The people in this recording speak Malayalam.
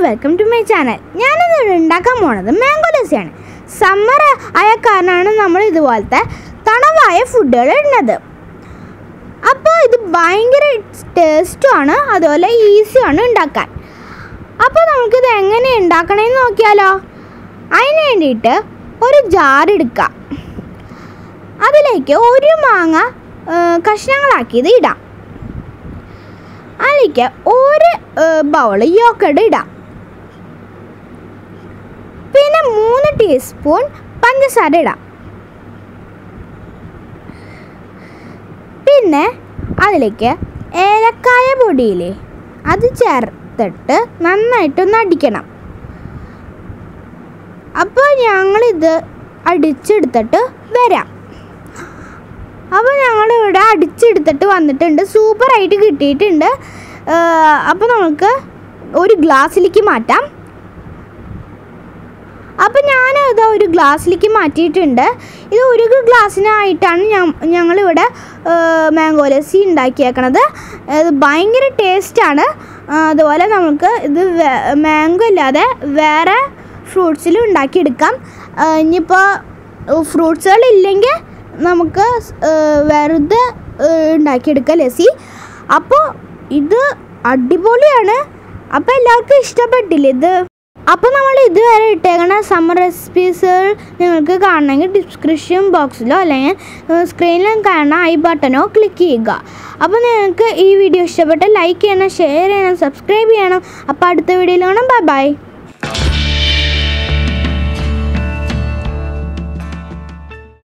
വെൽക്കം ടു മൈ ചാനൽ ഞാനിന്ന് ഇവിടെ ഉണ്ടാക്കാൻ പോണത് മാംഗോ ലസ്സിയാണ് സമ്മർ ആയ കാരണമാണ് നമ്മൾ ഇതുപോലത്തെ തണവായ ഫുഡുകൾ ഇടുന്നത് അപ്പോൾ ഇത് ഭയങ്കര ടേസ്റ്റുമാണ് അതുപോലെ ഈസിയാണ് ഉണ്ടാക്കാൻ അപ്പോൾ നമുക്കിത് എങ്ങനെ ഉണ്ടാക്കണമെന്ന് നോക്കിയാലോ അതിന് വേണ്ടിയിട്ട് ഒരു ജാർ എടുക്കാം അതിലേക്ക് ഒരു മാങ്ങ ആ, കഷ്ണങ്ങളാക്കിയത് ഇടാം അതിലേക്ക് ഒരു ബൗള് യോക്കഡ് ഇടാം പിന്നെ മൂന്ന് ടീസ്പൂൺ പഞ്ചസാര ഇടാം പിന്നെ അതിലേക്ക് ഏലക്കായ പൊടിയില്ലേ അത് ചേർത്തിട്ട് നന്നായിട്ടൊന്ന് അടിക്കണം അപ്പോൾ ഞങ്ങളിത് അടിച്ചെടുത്തിട്ട് വരാം അപ്പോൾ ഞങ്ങളിവിടെ അടിച്ചെടുത്തിട്ട് വന്നിട്ടുണ്ട് സൂപ്പറായിട്ട് കിട്ടിയിട്ടുണ്ട് അപ്പോൾ നമുക്ക് ഒരു ഗ്ലാസ്സിലേക്ക് മാറ്റാം അപ്പോൾ ഞാൻ ഇത് ഒരു ഗ്ലാസ്സിലേക്ക് മാറ്റിയിട്ടുണ്ട് ഇത് ഒരു ഗ്ലാസ്സിനായിട്ടാണ് ഞങ്ങളിവിടെ മാംഗോ ലസ്സി ഉണ്ടാക്കിയേക്കണത് ഇത് ഭയങ്കര ടേസ്റ്റാണ് അതുപോലെ നമുക്ക് ഇത് മാംഗോ ഇല്ലാതെ വേറെ ഫ്രൂട്ട്സിലും ഉണ്ടാക്കിയെടുക്കാം ആ, ഇനിയിപ്പോൾ ഫ്രൂട്ട്സുകളില്ലെങ്കിൽ നമുക്ക് സ്- ആ, വെറുതെ ആ, ഉണ്ടാക്കിയെടുക്കാം ലസ്സി അപ്പോൾ ഇത് അടിപൊളിയാണ് അപ്പോൾ എല്ലാവർക്കും ഇഷ്ടപ്പെട്ടില്ലേ ഇത് അപ്പോൾ നമ്മൾ ഇതുവരെ ഇട്ടേക്കണ സമ്മർ റെസിപ്പീസുകൾ നിങ്ങൾക്ക് കാണണമെങ്കിൽ ഡിസ്ക്രിപ്ഷൻ ബോക്സിലോ അല്ലെങ്കിൽ സ്ക്രീനിലും കാണുന്ന ഐ ബട്ടണോ ക്ലിക്ക് ചെയ്യുക അപ്പോൾ നിങ്ങൾക്ക് ഈ വീഡിയോ ഇഷ്ടപ്പെട്ട് ലൈക്ക് ചെയ്യണം ഷെയർ ചെയ്യണം സബ്സ്ക്രൈബ് ചെയ്യണം അപ്പോൾ അടുത്ത വീഡിയോയിൽ കാണാം ബൈ ബൈ